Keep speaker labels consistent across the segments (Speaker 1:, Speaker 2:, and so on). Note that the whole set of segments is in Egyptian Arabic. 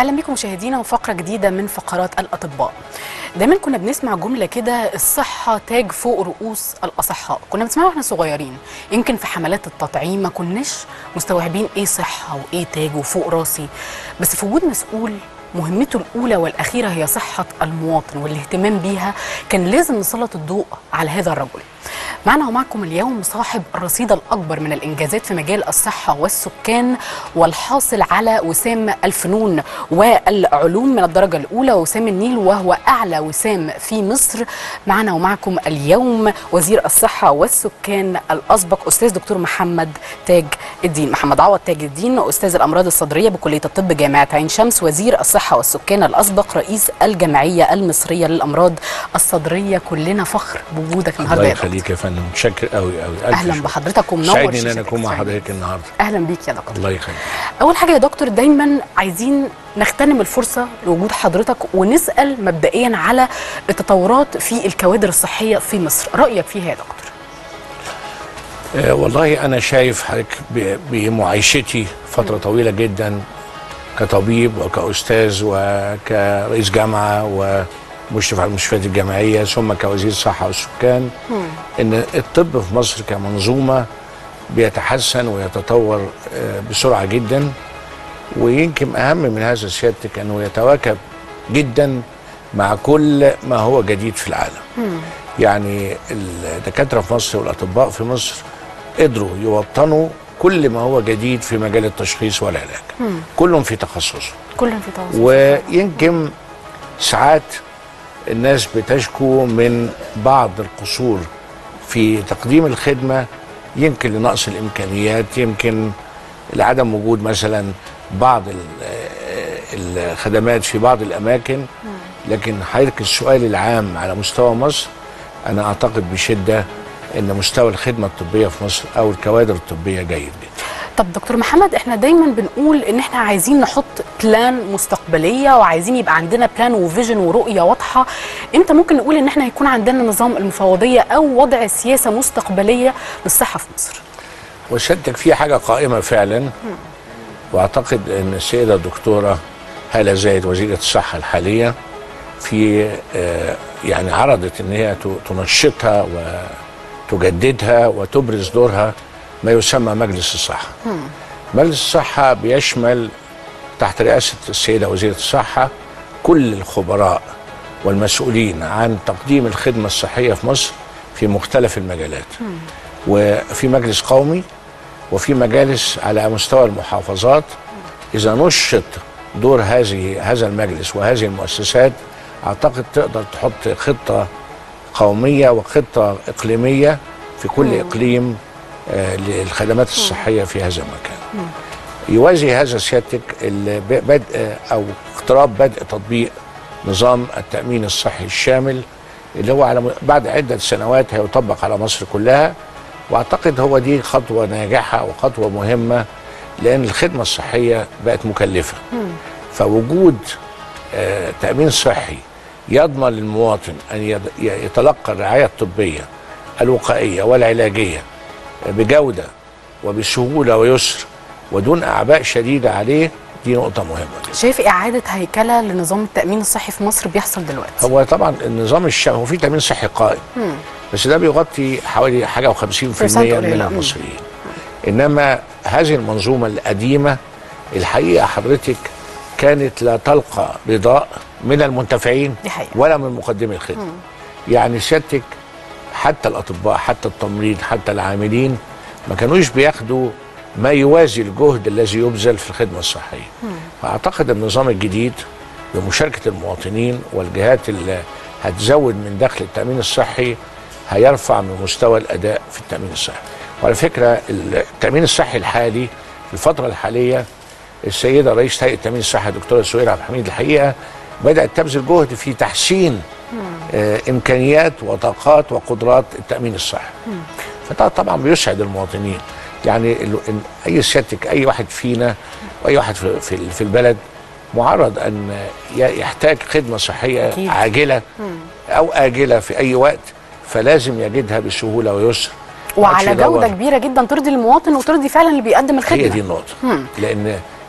Speaker 1: اهلا بكم مشاهدينا وفقره جديده من فقرات الاطباء دايما كنا بنسمع جمله كده الصحه تاج فوق رؤوس الاصحاء كنا بنسمعها واحنا صغيرين يمكن في حملات التطعيم ما كناش مستوعبين ايه صحه وايه تاج وفوق راسي بس في وجود مسؤول مهمته الأولى والأخيرة هي صحة المواطن والاهتمام بيها كان لازم نسلط الضوء على هذا الرجل معنا ومعكم اليوم صاحب الرصيد الأكبر من الإنجازات في مجال الصحة والسكان والحاصل على وسام الفنون والعلوم من الدرجة الأولى وسام النيل وهو أعلى وسام في مصر معنا ومعكم اليوم وزير الصحة والسكان الأسبق أستاذ دكتور محمد تاج الدين محمد عوض تاج الدين أستاذ الأمراض الصدرية بكلية الطب جامعة عين شمس وزير الصحة والسكان الأسبق رئيس الجمعية المصرية للأمراض الصدرية كلنا فخر بوجودك النهارده
Speaker 2: الله
Speaker 1: يا دكتور.
Speaker 2: يخليك يا فندم متشكر قوي قوي ألف
Speaker 1: اهلا
Speaker 2: شكر.
Speaker 1: بحضرتك ومنور
Speaker 2: سعدني ان
Speaker 1: شاشة
Speaker 2: انا اكون مع
Speaker 1: إكس
Speaker 2: حضرتك النهارده
Speaker 1: اهلا بيك يا دكتور
Speaker 2: الله يخليك
Speaker 1: اول حاجه يا دكتور دايما عايزين نغتنم الفرصه لوجود حضرتك ونسال مبدئيا على التطورات في الكوادر الصحيه في مصر رايك فيها يا دكتور
Speaker 2: آه والله انا شايف حضرتك ب- بمعايشتي فتره طويله جدا كطبيب وكاستاذ وكرئيس جامعه ومشرف على المستشفيات الجامعيه ثم كوزير صحه والسكان ان الطب في مصر كمنظومه بيتحسن ويتطور آه، بسرعه جدا ويمكن اهم من هذا سيادتك انه يتواكب جدا مع كل ما هو جديد في العالم يعني الدكاتره في مصر والاطباء في مصر قدروا يوطنوا كل ما هو جديد في مجال التشخيص والعلاج كلهم في تخصصه
Speaker 1: كل في تواصل
Speaker 2: ويمكن ساعات الناس بتشكو من بعض القصور في تقديم الخدمة يمكن لنقص الإمكانيات يمكن لعدم وجود مثلا بعض ال- الخدمات في بعض الأماكن لكن حضرتك السؤال العام على مستوى مصر أنا أعتقد بشدة أن مستوى الخدمة الطبية في مصر أو الكوادر الطبية جيد جدا
Speaker 1: طب دكتور محمد احنا دايما بنقول ان احنا عايزين نحط بلان مستقبليه وعايزين يبقى عندنا بلان وفيجن ورؤيه واضحه امتى ممكن نقول ان احنا هيكون عندنا نظام المفوضيه او وضع سياسه مستقبليه للصحه في مصر
Speaker 2: وسيادتك في حاجة قائمة فعلا واعتقد ان السيدة الدكتورة هالة زايد وزيرة الصحة الحالية في آه، يعني عرضت ان هي ت- تنشطها وتجددها وتبرز دورها ما يسمى مجلس الصحة مجلس الصحة بيشمل تحت رئاسة السيدة وزيرة الصحة كل الخبراء والمسؤولين عن تقديم الخدمة الصحية في مصر في مختلف المجالات وفي مجلس قومي وفي مجالس على مستوى المحافظات اذا نشط دور هذه هذا المجلس وهذه المؤسسات اعتقد تقدر تحط خطه قوميه وخطه اقليميه في كل اقليم آه، للخدمات الصحيه في هذا المكان. يوازي هذا سيادتك ال- ب- بدء او اقتراب بدء تطبيق نظام التامين الصحي الشامل اللي هو على م- بعد عده سنوات هيطبق على مصر كلها واعتقد هو دي خطوه ناجحه وخطوه مهمه لان الخدمه الصحيه بقت مكلفه فوجود آه، تامين صحي يضمن للمواطن ان يد- ي- يتلقى الرعايه الطبيه الوقائيه والعلاجيه بجوده وبسهوله ويسر ودون اعباء شديده عليه دي نقطه مهمه جدا.
Speaker 1: شايف اعاده هيكله لنظام التامين الصحي في مصر بيحصل دلوقتي
Speaker 2: هو طبعا النظام الشامل هو في تامين صحي قائم بس ده بيغطي حوالي حاجه و50%
Speaker 1: Percent
Speaker 2: من
Speaker 1: قليلة. مم.
Speaker 2: المصريين انما هذه المنظومه القديمه الحقيقه حضرتك كانت لا تلقى رضاء من المنتفعين
Speaker 1: دي حقيقة.
Speaker 2: ولا من مقدمي الخدمه يعني سيادتك حتى الاطباء حتى التمريض حتى العاملين ما كانوش بياخدوا ما يوازي الجهد الذي يبذل في الخدمه الصحيه فاعتقد النظام الجديد بمشاركه المواطنين والجهات اللي هتزود من دخل التامين الصحي هيرفع من مستوى الاداء في التامين الصحي وعلى فكره التامين الصحي الحالي في الفتره الحاليه السيده رئيس هيئه التامين الصحي الدكتوره سهير عبد الحميد الحقيقه بدات تبذل جهد في تحسين آه، امكانيات وطاقات وقدرات التامين الصحي فده طبعا بيسعد المواطنين يعني ال- إن اي سيادتك اي واحد فينا واي واحد في في, في البلد معرض ان ي- يحتاج خدمه صحيه
Speaker 1: أكيد.
Speaker 2: عاجله او اجله في اي وقت فلازم يجدها بسهوله ويسر
Speaker 1: وعلى
Speaker 2: محدش يدور.
Speaker 1: جوده كبيره جدا ترضي المواطن وترضي فعلا اللي بيقدم الخدمه
Speaker 2: هي دي النقطة لأن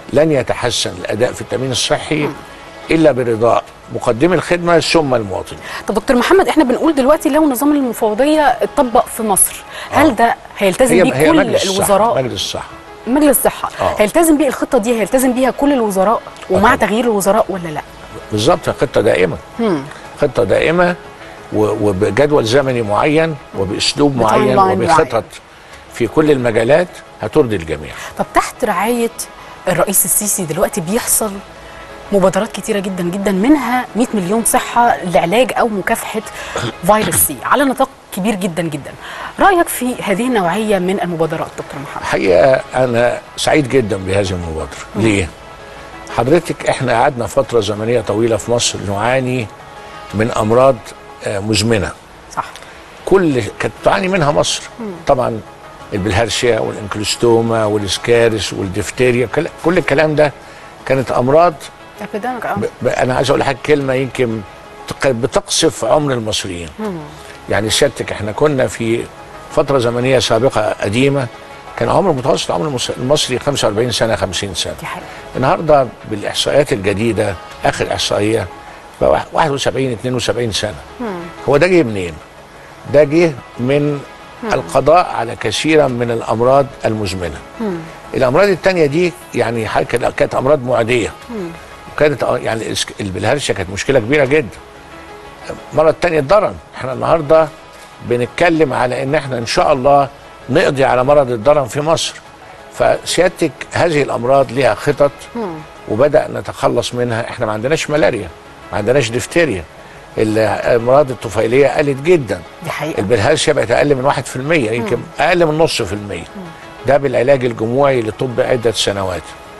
Speaker 2: لن يتحسن الاداء في التامين الصحي الا برضاء مقدم الخدمه ثم المواطن
Speaker 1: طب دكتور محمد احنا بنقول دلوقتي لو نظام المفوضيه اتطبق في مصر هل
Speaker 2: آه.
Speaker 1: ده هيلتزم
Speaker 2: هي
Speaker 1: بيه
Speaker 2: هي
Speaker 1: كل
Speaker 2: مجلس الصحة
Speaker 1: الوزراء
Speaker 2: مجلس الصحه
Speaker 1: مجلس الصحه
Speaker 2: آه.
Speaker 1: هيلتزم بيه الخطه دي هيلتزم بيها كل الوزراء ومع
Speaker 2: طبعا.
Speaker 1: تغيير الوزراء ولا لا
Speaker 2: بالظبط خطه دائمه خطه دائمه و- وبجدول زمني معين وباسلوب
Speaker 1: بتايم
Speaker 2: معين
Speaker 1: لاين
Speaker 2: وبخطط
Speaker 1: معين.
Speaker 2: في كل المجالات هترضي الجميع
Speaker 1: طب تحت رعايه الرئيس السيسي دلوقتي بيحصل مبادرات كتيره جدا جدا منها 100 مليون صحه لعلاج او مكافحه فيروس سي على نطاق كبير جدا جدا رايك في هذه النوعيه من المبادرات دكتور محمد
Speaker 2: الحقيقه انا سعيد جدا بهذه المبادره ليه حضرتك احنا قعدنا فتره زمنيه طويله في مصر نعاني من امراض آه، مزمنه
Speaker 1: صح
Speaker 2: كل كانت تعاني منها مصر طبعا البلهارسيا والانكلوستوما والاسكارس والدفتيريا كل- كل الكلام ده كانت امراض
Speaker 1: ابيديميك اه
Speaker 2: ب- ب- انا عايز اقول لحضرتك كلمه يمكن تق- بتقصف عمر المصريين يعني سيادتك احنا كنا في فتره زمنيه سابقه قديمه كان عمر متوسط عمر المص- المصري 45 سنه 50 سنه
Speaker 1: دي حقيقة
Speaker 2: النهارده بالاحصائيات الجديده اخر احصائيه بقى واحد- 71 72 سنه هو ده جه منين؟ ده جه من القضاء على كثيرا من الامراض المزمنه الامراض التانية دي يعني حاجة كانت- كانت امراض معديه وكانت آه يعني الإسك- البلهارسيا كانت مشكله كبيره جدا المره التانية الضرن احنا النهارده بنتكلم على ان احنا ان شاء الله نقضي على مرض الضرن في مصر فسيادتك هذه الامراض لها خطط وبدا نتخلص منها احنا ما عندناش ملاريا ما عندناش دفتيريا الامراض الطفيليه قلت جدا
Speaker 1: دي حقيقة
Speaker 2: البلهارسيا بقت اقل من 1% يمكن اقل من نص في المية ده بالعلاج الجموعي لطب عده سنوات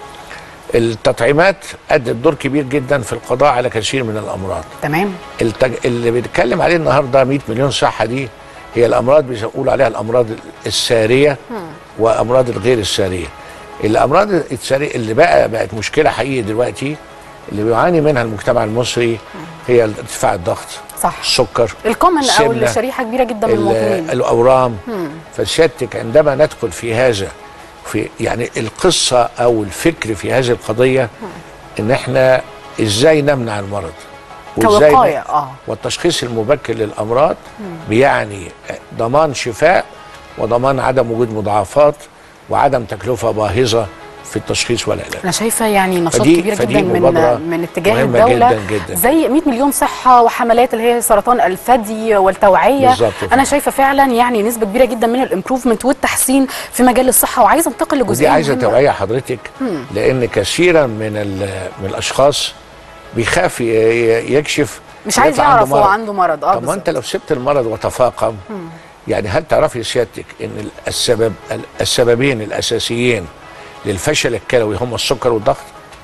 Speaker 2: التطعيمات ادت دور كبير جدا في القضاء على كثير من الامراض
Speaker 1: تمام
Speaker 2: التج... اللي بنتكلم عليه النهارده 100 مليون صحه دي هي الامراض بيقولوا عليها الامراض الساريه وامراض الغير الساريه الامراض الساريه اللي بقى بقت مشكله حقيقيه دلوقتي اللي بيعاني منها المجتمع المصري هي ارتفاع الضغط
Speaker 1: صح
Speaker 2: السكر
Speaker 1: الكومن او
Speaker 2: السمنة،
Speaker 1: الشريحه كبيره جدا من
Speaker 2: ال-
Speaker 1: المواطنين
Speaker 2: الاورام فسيادتك عندما ندخل في هذا في يعني القصه او الفكر في هذه القضيه ان احنا ازاي نمنع المرض وإزاي
Speaker 1: كوقايه
Speaker 2: ن-
Speaker 1: اه
Speaker 2: والتشخيص المبكر للامراض بيعني ضمان شفاء وضمان عدم وجود مضاعفات وعدم تكلفه باهظه في التشخيص والعلاج
Speaker 1: انا شايفه يعني نشاط
Speaker 2: فدي-
Speaker 1: كبير
Speaker 2: فدي
Speaker 1: جدا من
Speaker 2: مبادرة
Speaker 1: من اتجاه
Speaker 2: مهمة
Speaker 1: الدوله
Speaker 2: جداً جداً.
Speaker 1: زي 100 مليون صحه وحملات اللي هي سرطان الثدي والتوعيه
Speaker 2: بالظبط كده.
Speaker 1: انا شايفه فعلا يعني نسبه كبيره جدا من الامبروفمنت والتحسين في مجال الصحه وعايزه انتقل
Speaker 2: ودي
Speaker 1: لجزئيه
Speaker 2: عايزه
Speaker 1: مهمة.
Speaker 2: توعيه حضرتك لان كثيرا من ال- من الاشخاص بيخاف ي- ي- يكشف
Speaker 1: مش عايز
Speaker 2: يطلع عنده
Speaker 1: يعرف هو
Speaker 2: مرض.
Speaker 1: عنده مرض اه
Speaker 2: طب ما
Speaker 1: بالظبط.
Speaker 2: انت لو سبت المرض وتفاقم يعني هل تعرفي سيادتك ان السبب السببين الاساسيين للفشل الكلوي هم السكر والضغط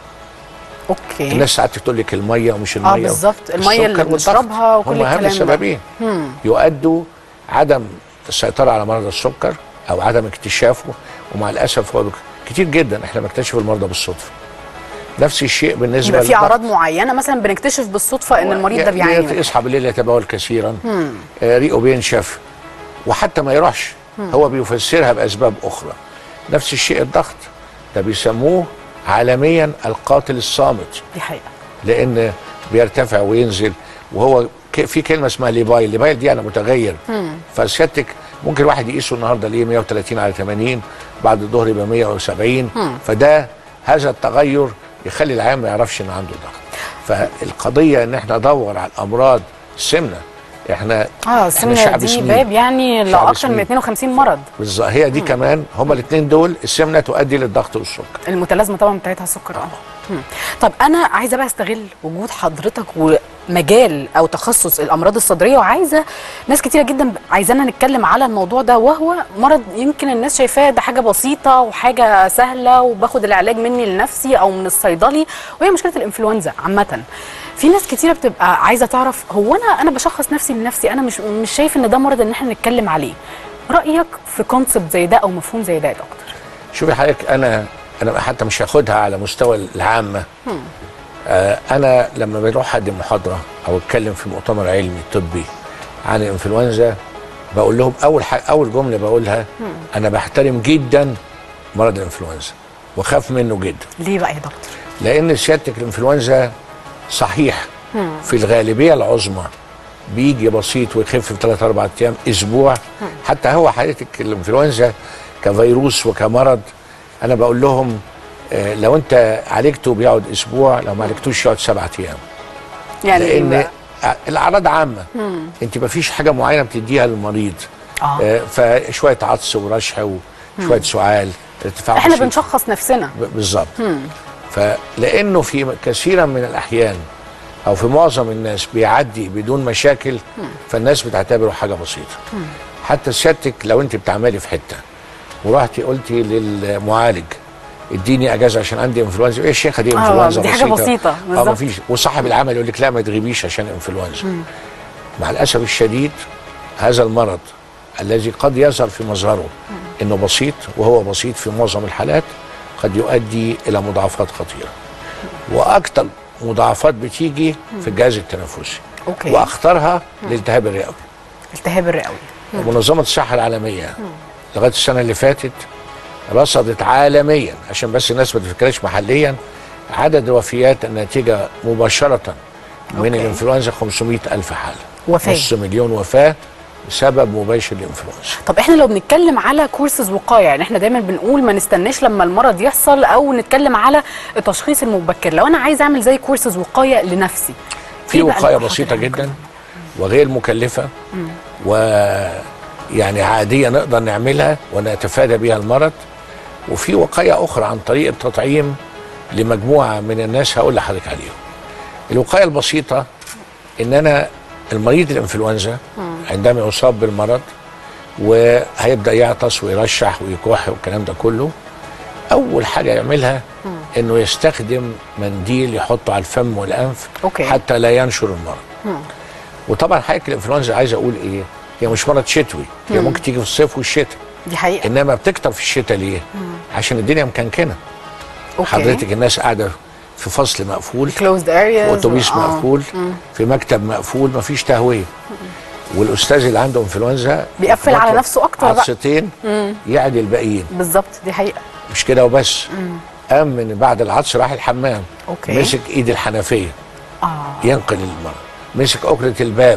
Speaker 1: اوكي
Speaker 2: الناس ساعات تقول لك الميه ومش الميه
Speaker 1: بالظبط. المية اللي
Speaker 2: السكر والضغط
Speaker 1: بنشربها وكل
Speaker 2: هم اهم
Speaker 1: الكلام ده.
Speaker 2: السببين يؤدوا عدم السيطره على مرض السكر او عدم اكتشافه ومع الاسف هو بك- كتير جدا احنا بنكتشف المرضى بالصدفه نفس الشيء بالنسبه
Speaker 1: يبقى في
Speaker 2: للضغط.
Speaker 1: اعراض معينه مثلا بنكتشف بالصدفه ان المريض ده
Speaker 2: ي-
Speaker 1: بيعاني منها.
Speaker 2: يصحى بالليل يتبول كثيرا آه، ريقه بينشف وحتى ما يروحش هو بيفسرها باسباب اخرى نفس الشيء الضغط ده بيسموه عالميا القاتل الصامت
Speaker 1: دي حقيقه
Speaker 2: لان بيرتفع وينزل وهو ك- في كلمه اسمها ليبايل ليبايل دي انا متغير فسيادتك ممكن واحد يقيسه النهارده ليه 130 على 80 بعد الظهر يبقى 170 فده هذا التغير يخلي العيان ما يعرفش ان عنده ضغط فالقضيه ان احنا ندور على الامراض السمنه احنا
Speaker 1: اه
Speaker 2: إحنا
Speaker 1: السمنه
Speaker 2: شعب
Speaker 1: دي
Speaker 2: سمين.
Speaker 1: باب يعني
Speaker 2: شعب
Speaker 1: لاكثر من
Speaker 2: سمين.
Speaker 1: 52 مرض
Speaker 2: بالظبط هي دي كمان هما الاثنين دول السمنه تؤدي للضغط والسكر
Speaker 1: المتلازمه طبعا بتاعتها السكر اه مم. طب انا عايزه بقى استغل وجود حضرتك ومجال او تخصص الامراض الصدريه وعايزه ناس كتيره جدا عايزانا نتكلم على الموضوع ده وهو مرض يمكن الناس شايفاه ده حاجه بسيطه وحاجه سهله وباخد العلاج مني لنفسي او من الصيدلي وهي مشكله الانفلونزا عامه في ناس كتيره بتبقى عايزه تعرف هو انا انا بشخص نفسي لنفسي انا مش مش شايف ان ده مرض ان احنا نتكلم عليه رايك في كونسبت زي ده او مفهوم زي ده يا دكتور
Speaker 2: شوفي حضرتك انا انا حتى مش هاخدها على مستوى العامه آه انا لما بروح ادي محاضره او اتكلم في مؤتمر علمي طبي عن الانفلونزا بقول لهم اول حاجة اول جمله بقولها انا بحترم جدا مرض الانفلونزا وخاف منه جدا
Speaker 1: ليه بقى يا دكتور
Speaker 2: لان سيادتك الانفلونزا صحيح في الغالبيه العظمى بيجي بسيط ويخف في 3 4 ايام اسبوع حتى هو حالتك الانفلونزا كفيروس وكمرض انا بقول لهم آه، لو انت عالجته بيقعد اسبوع لو ما عالجتوش يقعد سبعة ايام
Speaker 1: يعني ايه
Speaker 2: لان
Speaker 1: بقى
Speaker 2: ع- الاعراض عامه انت ما فيش حاجه معينه بتديها للمريض
Speaker 1: آه.
Speaker 2: آه، فشويه عطس ورشح وشويه سعال ارتفاع
Speaker 1: احنا
Speaker 2: بسيط.
Speaker 1: بنشخص نفسنا
Speaker 2: ب- بالظبط فلانه في كثيرا من الاحيان او في معظم الناس بيعدي بدون مشاكل فالناس بتعتبره حاجه بسيطه حتى سيادتك لو انت بتعملي في حته ورحتي قلتي للمعالج اديني اجازه عشان عندي انفلونزا ايه يا شيخه دي
Speaker 1: آه،
Speaker 2: انفلونزا
Speaker 1: دي حاجة بسيطة،
Speaker 2: اه
Speaker 1: بالظبط.
Speaker 2: مفيش وصاحب العمل يقول لك لا ما تغيبيش عشان انفلونزا مع الاسف الشديد هذا المرض الذي قد يظهر في مظهره انه بسيط وهو بسيط في معظم الحالات قد يؤدي الى مضاعفات خطيره واكثر مضاعفات بتيجي في الجهاز التنفسي
Speaker 1: اوكي
Speaker 2: واخطرها الالتهاب الرئوي
Speaker 1: التهاب الرئوي
Speaker 2: منظمه الصحه العالميه لغايه السنه اللي فاتت رصدت عالميا عشان بس الناس ما تفكرش محليا عدد الوفيات الناتجه مباشره من
Speaker 1: أوكي.
Speaker 2: الانفلونزا 500 الف حاله
Speaker 1: وفاة.
Speaker 2: نص مليون وفاه بسبب مباشر للانفلونزا
Speaker 1: طب احنا لو بنتكلم على كورسز وقايه يعني احنا دايما بنقول ما نستناش لما المرض يحصل او نتكلم على التشخيص المبكر لو انا عايز اعمل زي كورسز وقايه لنفسي
Speaker 2: في
Speaker 1: إيه بقى
Speaker 2: وقايه
Speaker 1: الإجراءات
Speaker 2: بسيطه
Speaker 1: اللي ممكن
Speaker 2: جدا وغير مكلفه ويعني عاديه نقدر نعملها ونتفادى بيها المرض وفي وقايه اخرى عن طريق التطعيم لمجموعه من الناس هقول لحضرتك عليهم الوقايه البسيطه ان انا المريض الانفلونزا عندما يصاب بالمرض وهيبدا يعطس ويرشح ويكح والكلام ده كله اول حاجه يعملها انه يستخدم منديل يحطه على الفم والانف
Speaker 1: أوكي.
Speaker 2: حتى لا ينشر المرض وطبعا حضرتك الانفلونزا عايز اقول ايه هي مش مرض شتوي هي ممكن تيجي في الصيف والشتاء
Speaker 1: دي حقيقه
Speaker 2: انما بتكتر في الشتاء ليه عشان الدنيا مكنكنه
Speaker 1: اوكي
Speaker 2: حضرتك الناس قاعده في فصل مقفول
Speaker 1: كلوزد ارياز
Speaker 2: في اتوبيس مقفول في مكتب مقفول مفيش تهويه والاستاذ اللي عنده انفلونزا
Speaker 1: بيقفل على
Speaker 2: بياخد
Speaker 1: نفسه أكتر بقى.
Speaker 2: عطستين يعدي الباقيين
Speaker 1: بالظبط دي حقيقه
Speaker 2: مش كده وبس قام من بعد العطس راح الحمام
Speaker 1: أوكي.
Speaker 2: مسك ايد الحنفيه
Speaker 1: اه
Speaker 2: ينقل المرض مسك أكرة الباب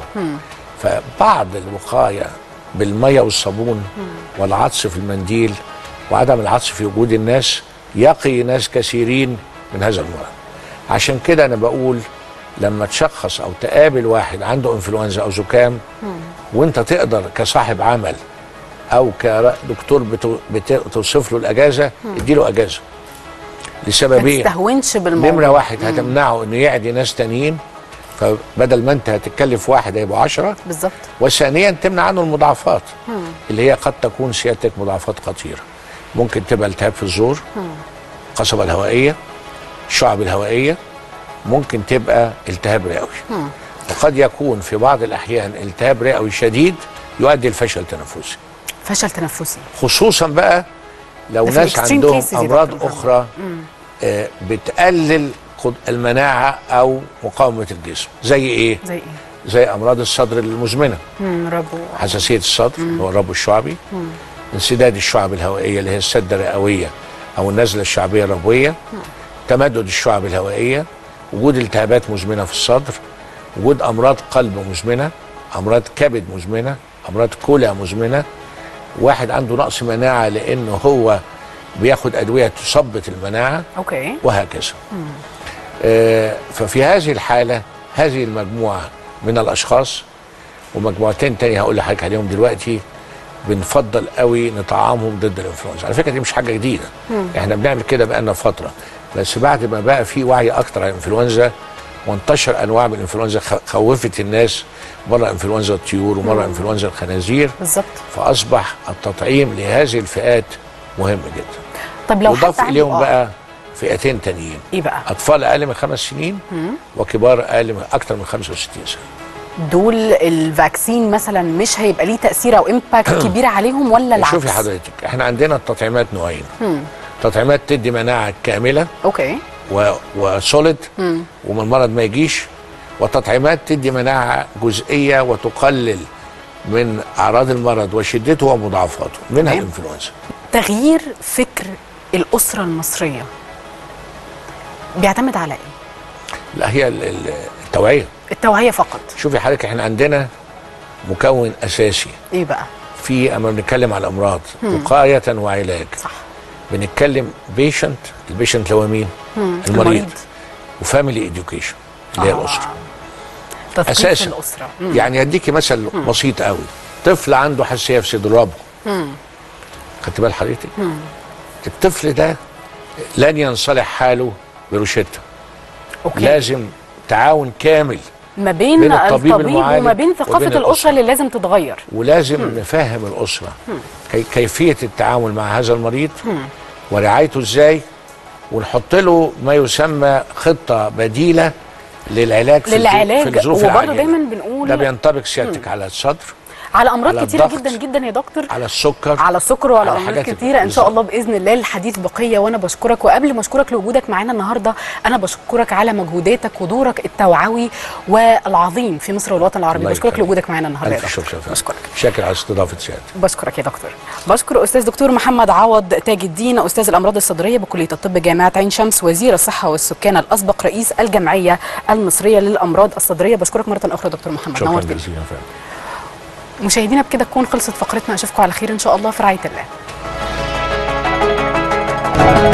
Speaker 2: فبعض الوقاية بالمية والصابون والعطس في المنديل وعدم العطس في وجود الناس يقي ناس كثيرين من هذا المرض عشان كده أنا بقول لما تشخص أو تقابل واحد عنده انفلونزا أو زكام وانت تقدر كصاحب عمل أو كدكتور بتو- بت- بتوصف له الأجازة اديله أجازة
Speaker 1: ما
Speaker 2: لسببين
Speaker 1: تستهونش بالموضوع
Speaker 2: نمرة واحد هتمنعه انه يعدي ناس تانيين فبدل ما انت هتتكلف واحد هيبقوا عشرة
Speaker 1: بالظبط
Speaker 2: وثانيا تمنع عنه المضاعفات اللي هي قد تكون سيادتك مضاعفات خطيرة ممكن تبقى التهاب في الزور القصبة الهوائية الشعب الهوائية ممكن تبقى التهاب رئوي وقد يكون في بعض الأحيان التهاب رئوي شديد يؤدي لفشل تنفسي
Speaker 1: فشل تنفسي
Speaker 2: خصوصا بقى لو
Speaker 1: ده في
Speaker 2: ناس
Speaker 1: الextreme
Speaker 2: عندهم
Speaker 1: cases يا
Speaker 2: امراض
Speaker 1: دكتور محمد.
Speaker 2: اخرى آه، بتقلل قد- المناعه او مقاومه الجسم زي ايه
Speaker 1: زي ايه
Speaker 2: زي امراض الصدر المزمنه
Speaker 1: امم ربو
Speaker 2: حساسيه الصدر هو الربو الشعبي انسداد الشعب الهوائيه اللي هي السده الرئويه او النزله الشعبيه الربويه تمدد الشعب الهوائيه وجود التهابات مزمنه في الصدر وجود امراض قلب مزمنه امراض كبد مزمنه امراض كلى مزمنه واحد عنده نقص مناعه لانه هو بياخد ادويه تثبط المناعه
Speaker 1: اوكي
Speaker 2: وهكذا آه ففي هذه الحالة هذه المجموعة من الأشخاص ومجموعتين تانية هقول لحضرتك عليهم دلوقتي بنفضل قوي نطعمهم ضد الانفلونزا على فكرة دي مش حاجة جديدة احنا بنعمل كده بقالنا فترة بس بعد ما بقى في وعي أكتر عن الانفلونزا وانتشر أنواع من الانفلونزا خ- خوفت الناس مرة انفلونزا الطيور ومرة انفلونزا الخنازير
Speaker 1: بالظبط
Speaker 2: فأصبح التطعيم لهذه الفئات مهم جدا
Speaker 1: طب لو
Speaker 2: وضاف
Speaker 1: حد عنده-
Speaker 2: إليهم
Speaker 1: آه.
Speaker 2: بقى فئتين تانيين
Speaker 1: ايه بقى
Speaker 2: اطفال اقل من خمس سنين وكبار اقل من اكثر من 65 سنه
Speaker 1: دول الفاكسين مثلا مش هيبقى ليه تاثير او امباكت كبير عليهم ولا العكس
Speaker 2: شوفي حضرتك احنا عندنا التطعيمات نوعين تطعيمات تدي مناعه كامله
Speaker 1: اوكي
Speaker 2: و... وسوليد ومن المرض ما يجيش وتطعيمات تدي مناعه جزئيه وتقلل من اعراض المرض وشدته ومضاعفاته منها
Speaker 1: تمام.
Speaker 2: الانفلونزا
Speaker 1: تغيير فكر الاسره المصريه بيعتمد على ايه
Speaker 2: لا هي ال- ال- التوعيه
Speaker 1: التوعيه فقط
Speaker 2: شوفي حضرتك احنا عندنا مكون اساسي
Speaker 1: ايه بقى
Speaker 2: في اما بنتكلم على الامراض وقايه وعلاج
Speaker 1: صح
Speaker 2: بنتكلم بيشنت البيشنت اللي هو مين
Speaker 1: مم.
Speaker 2: المريض وفاميلي education اللي هي
Speaker 1: آه.
Speaker 2: الاسره
Speaker 1: تثقيف
Speaker 2: أساساً.
Speaker 1: الاسره مم.
Speaker 2: يعني اديكي مثل بسيط قوي طفل عنده حساسيه في صدر ربه
Speaker 1: مم.
Speaker 2: خدت بال حضرتك الطفل ده لن ينصلح حاله بروشته
Speaker 1: اوكي
Speaker 2: لازم تعاون كامل
Speaker 1: ما بين,
Speaker 2: بين الطبيب
Speaker 1: الطبيب
Speaker 2: المعالج
Speaker 1: وما بين ثقافه
Speaker 2: وبين
Speaker 1: الاسره
Speaker 2: الأسرة.
Speaker 1: اللي لازم تتغير
Speaker 2: ولازم نفهم الاسره كي كيفيه التعامل مع هذا المريض ورعايته ازاي ونحط له ما يسمى خطه بديله للعلاج في الظروف-
Speaker 1: للعلاج
Speaker 2: في الظروف
Speaker 1: وبرضه
Speaker 2: العاجلة.
Speaker 1: دايما بنقول
Speaker 2: ده بينطبق سيادتك على الصدر
Speaker 1: على امراض
Speaker 2: على
Speaker 1: كتيره
Speaker 2: الضغط،
Speaker 1: جدا جدا يا دكتور
Speaker 2: على السكر
Speaker 1: على السكر وعلى
Speaker 2: على
Speaker 1: امراض
Speaker 2: حاجات
Speaker 1: كتيره ان شاء
Speaker 2: بالظبط.
Speaker 1: الله باذن الله الحديث بقيه وانا بشكرك وقبل ما اشكرك لوجودك معانا النهارده انا بشكرك على مجهوداتك ودورك التوعوي والعظيم في مصر والوطن العربي
Speaker 2: الله
Speaker 1: بشكرك
Speaker 2: يكرمك.
Speaker 1: لوجودك معانا النهارده يا
Speaker 2: الف
Speaker 1: دكتور
Speaker 2: شكر يا فندم.
Speaker 1: بشكرك
Speaker 2: شاكر على استضافه سيادتك
Speaker 1: بشكرك يا دكتور بشكر استاذ دكتور محمد عوض تاج الدين استاذ الامراض الصدريه بكليه الطب جامعه عين شمس وزير الصحه والسكان الاسبق رئيس الجمعيه المصريه للامراض الصدريه بشكرك مره اخرى دكتور محمد
Speaker 2: شكرا
Speaker 1: نورتني
Speaker 2: جزيلا يا فندم
Speaker 1: مشاهدينا بكده تكون خلصت فقرتنا اشوفكم على خير ان شاء الله في رعايه الله